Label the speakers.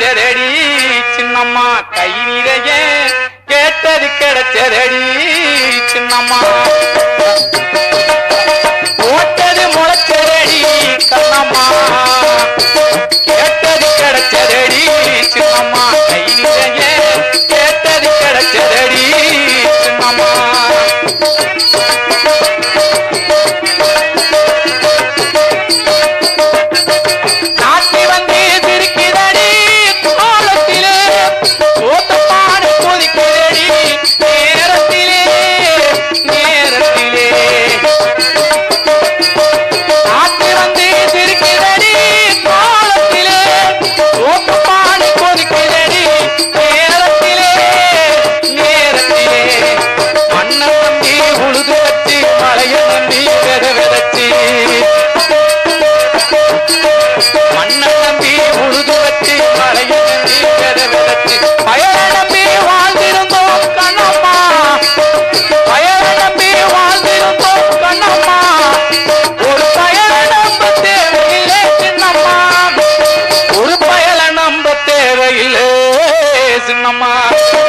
Speaker 1: கிடைச்சதடி சின்னம்மா கை நிறைய கேட்டது கிடைச்சதடி சின்னம்மா போட்டது முளைச்சதடி கண்ணம்மா கேட்டது கிடைச்சதடி சின்னம்மா கை நிறைய கேட்டது கிடைச்சதடி சின்னம்மா நாட்டி வந்து திருக்கிறடி காலத்திலே ஓத்தப்பாடு கொதிக்கிறடி நேரத்திலே நேரத்திலே நாட்டி வந்து திருக்கிறடி காலத்திலே ஓத்தப்பாடு கொதிக்கிறடி நேரத்திலே நேரத்திலே மண்ணை நம்பி உழுது வச்சு மலையை நம்பி வெத வெதச்சு மண்ணை நம்பி உழுது வச்சு மலையை நம்பி வெத வெதச்சு பயனை நம்பி வாழ்ந்திருந்தோம் கண்ணம்மா பயனை நம்பி வாழ்ந்திருந்தோம் கண்ணம்மா ஒரு பயனை நம்ப தேவையில்லை சின்னம்மா ஒரு பயலை நம்ப தேவையில்லை சின்னம்மா